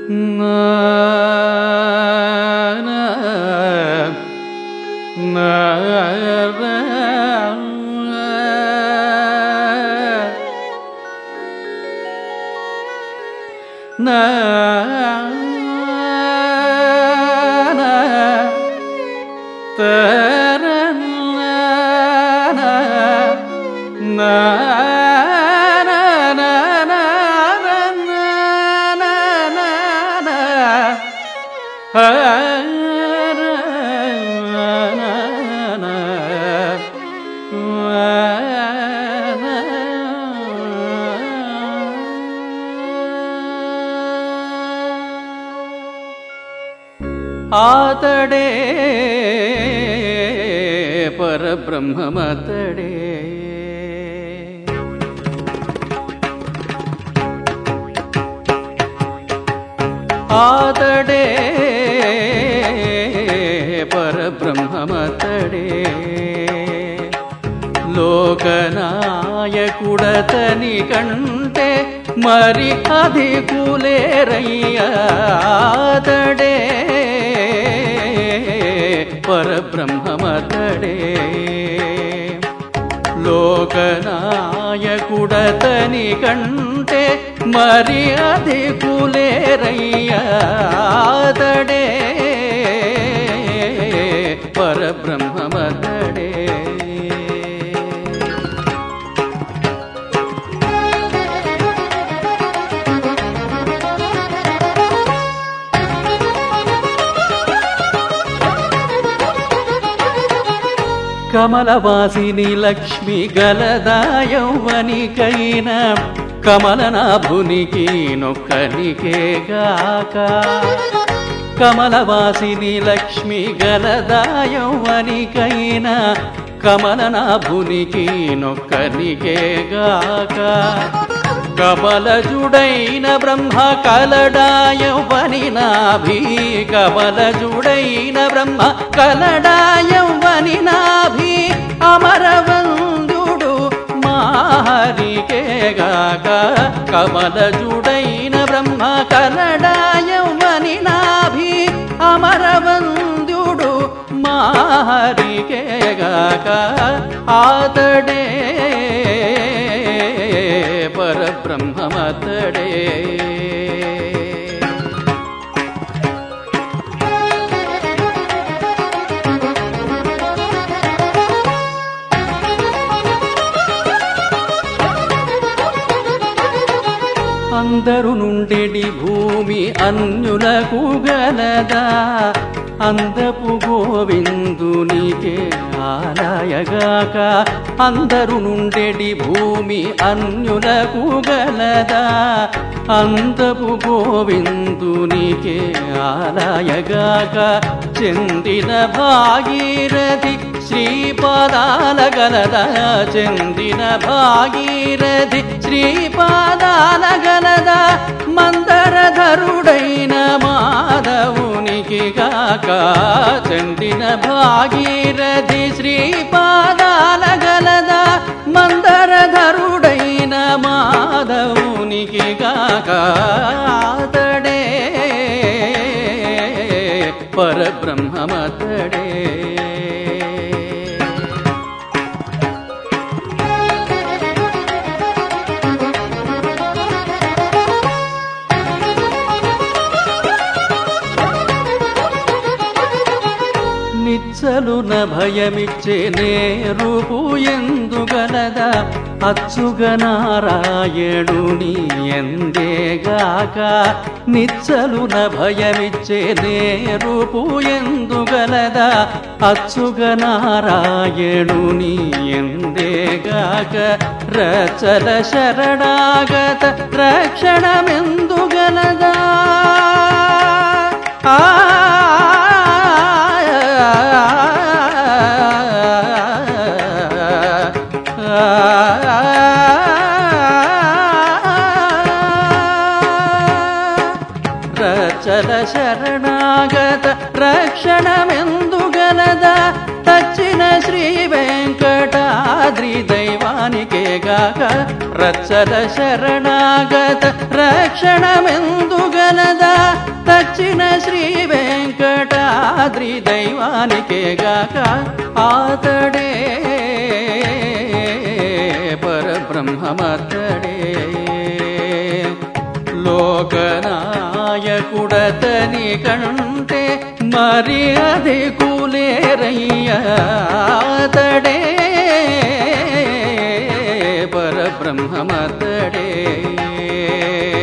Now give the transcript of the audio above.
ఆతడే పరబ్రహ్మమతడే ఆతడే పరబ్రహ్మమతడే లోకనాయకుడతని కంటే మరి అధికులేరయ్యాతడే పరబ్రహ్మమతడే లోకనాయకుడతని కంటే మరి అధికులేరయ్యాతడే పరబ్రహ్మమతడే కమలవాసిని లక్ష్మి గలదాయవనికైన కమలనాభునికి నొక్కనికేగాక కమలవాసిని లక్ష్మి గలదాయవనికైన కమలనాభునికి నొక్కనికేగాక కమలజుడైన బ్రహ్మ కలడాయవని నాభి కమలజుడైన బ్రహ్మ కలడాయవని నాభి అమరవందుడు మారికేగాక కమలజుడైన బ్రహ్మ కలడాయవని నాభి అమరవందుడు మారికేగాక ఆతడే పరబ్రహ్మమతడే అందరు నుండెడి భూమి అన్యులకు గలదా అందపు గోవిందునికే ఆలయగాక అందరు నుండెడి భూమి అన్యులకు గలదా అందపు గోవిందునికే ఆలయగాక చెందిన భాగీరథి శ్రీపాదాల గలదా చెందిన భాగీరథి శ్రీపాదాల గలదా మందరధరుడైన మాధవునికి గాక చెందిన భాగీరథి శ్రీపాదాల గలదా మందరధరుడైన మాధవునికి గాక అతడే పరబ్రహ్మమతడే నిచ్చలున భయమిచ్చే నేరుపు ఎందుగలదా అచ్చుగ నారాయణుని ఎందేగాక నిచ్చలున భయమిచ్చే నేరుపు ఎందుగలదా అచ్చుగ నారాయణుని ఎందేగాక రచల శరణాగత రక్షణమెందుగలదా ఆ రచల శరణాగత రక్షణమెందుగలద తచ్చిన శ్రీ వెంకటాద్రిపైన వెంకటాద్రి దైవానికేగాక రచ్చల శరణాగత రక్షణమెందుగలదా తచ్చిన శ్రీ వెంకటాద్రి దైవానికేగాక ఆతడే పరబ్రహ్మమతడే లోకనాయకుడతని కంటే మరి అది కులేరయ్యాతడే పరబ్రహ్మమతడే